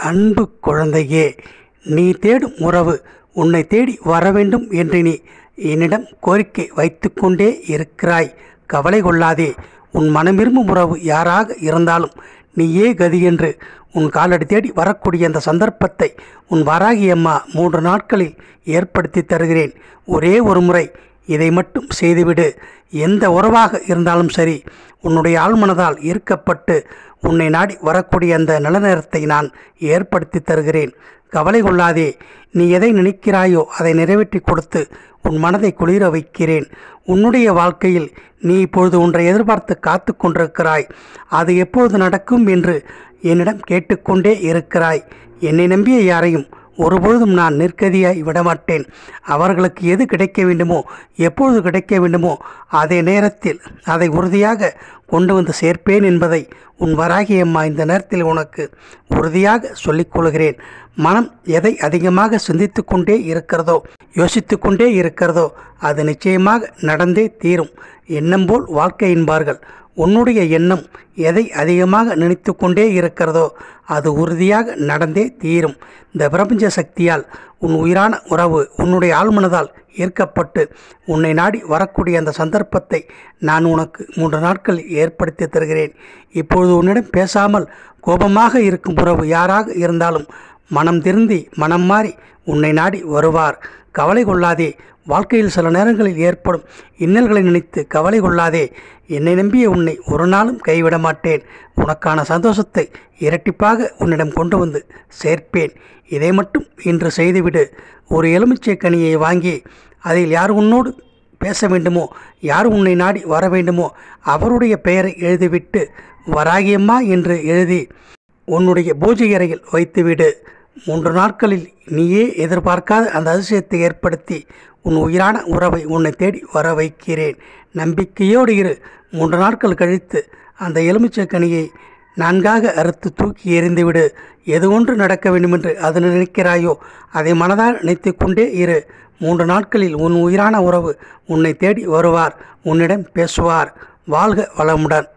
அன்பு குழந்தையே நீ தேடும் உறவு உன்னை தேடி வர வேண்டும் என்று நீ என்னிடம் கோரிக்கை வைத்துக்கொண்டே இருக்கிறாய் கவலை கொள்ளாதே உன் மனமிரும்பும் உறவு யாராக இருந்தாலும் நீயே கதி என்று உன் காலடி தேடி வரக்கூடிய அந்த சந்தர்ப்பத்தை உன் வராகி அம்மா மூன்று நாட்களில் ஏற்படுத்தி தருகிறேன் ஒரே ஒரு முறை இதை மட்டும் செய்துவிடு எந்த உறவாக இருந்தாலும் சரி உன்னுடைய ஆழ்மனதால் ஈர்க்கப்பட்டு உன்னை நாடி வரக்கூடிய அந்த நல்ல நேரத்தை நான் ஏற்படுத்தி தருகிறேன் கவலை கொள்ளாதே நீ எதை நினைக்கிறாயோ அதை நிறைவேற்றி கொடுத்து உன் மனதை குளிர வைக்கிறேன் உன்னுடைய வாழ்க்கையில் நீ இப்பொழுது ஒன்றை எதிர்பார்த்து காத்து கொண்டிருக்கிறாய் அது எப்பொழுது நடக்கும் என்று என்னிடம் கேட்டுக்கொண்டே இருக்கிறாய் என்னை நம்பிய யாரையும் ஒருபொழுதும் நான் நிற்கதியாய் விடமாட்டேன் அவர்களுக்கு எது கிடைக்க வேண்டுமோ எப்பொழுது கிடைக்க வேண்டுமோ அதே நேரத்தில் அதை உறுதியாக கொண்டு வந்து சேர்ப்பேன் என்பதை உன் வராகி அம்மா இந்த நேரத்தில் உனக்கு உறுதியாக சொல்லிக் கொள்கிறேன் மனம் எதை அதிகமாக சிந்தித்து கொண்டே இருக்கிறதோ யோசித்து கொண்டே இருக்கிறதோ அது நிச்சயமாக நடந்தே தீரும் எண்ணம் போல் வாழ்க்கை என்பார்கள் உன்னுடைய எண்ணம் எதை அதிகமாக நினைத்து கொண்டே இருக்கிறதோ அது உறுதியாக நடந்தே தீரும் இந்த பிரபஞ்ச சக்தியால் உன் உயிரான உறவு உன்னுடைய ஆழ்மனதால் ஈர்க்கப்பட்டு உன்னை நாடி வரக்கூடிய அந்த சந்தர்ப்பத்தை நான் உனக்கு மூன்று நாட்கள் ஏற்படுத்தி தருகிறேன் இப்பொழுது உன்னிடம் பேசாமல் கோபமாக இருக்கும் உறவு யாராக இருந்தாலும் மனம் திருந்தி மனம் மாறி உன்னை நாடி வருவார் கவலை கொள்ளாதே வாழ்க்கையில் சில நேரங்களில் ஏற்படும் இன்னல்களை நினைத்து கவலை கொள்ளாதே என்னை நம்பிய உன்னை ஒரு நாளும் கைவிட மாட்டேன் உனக்கான சந்தோஷத்தை இரட்டிப்பாக உன்னிடம் கொண்டு வந்து சேர்ப்பேன் இதை மட்டும் இன்று செய்துவிடு ஒரு எலுமிச்சை கனியை வாங்கி அதில் யார் உன்னோடு பேச வேண்டுமோ யார் உன்னை நாடி வர வேண்டுமோ அவருடைய பெயரை எழுதிவிட்டு வராகியம்மா என்று எழுதி உன்னுடைய பூஜை அறையில் வைத்துவிடு மூன்று நாட்களில் நீயே எதிர்பார்க்காத அந்த அதிசயத்தை ஏற்படுத்தி உன் உயிரான உறவை உன்னை தேடி வர வைக்கிறேன் நம்பிக்கையோடு இரு மூன்று நாட்கள் கழித்து அந்த எலுமிச்சை கனியை நான்காக அறுத்து தூக்கி எறிந்துவிடு எது ஒன்று நடக்க வேண்டுமென்று அது நினைக்கிறாயோ அதை மனதால் நினைத்து கொண்டே இரு மூன்று நாட்களில் உன் உயிரான உறவு உன்னை தேடி வருவார் உன்னிடம் பேசுவார் வாழ்க வளமுடன்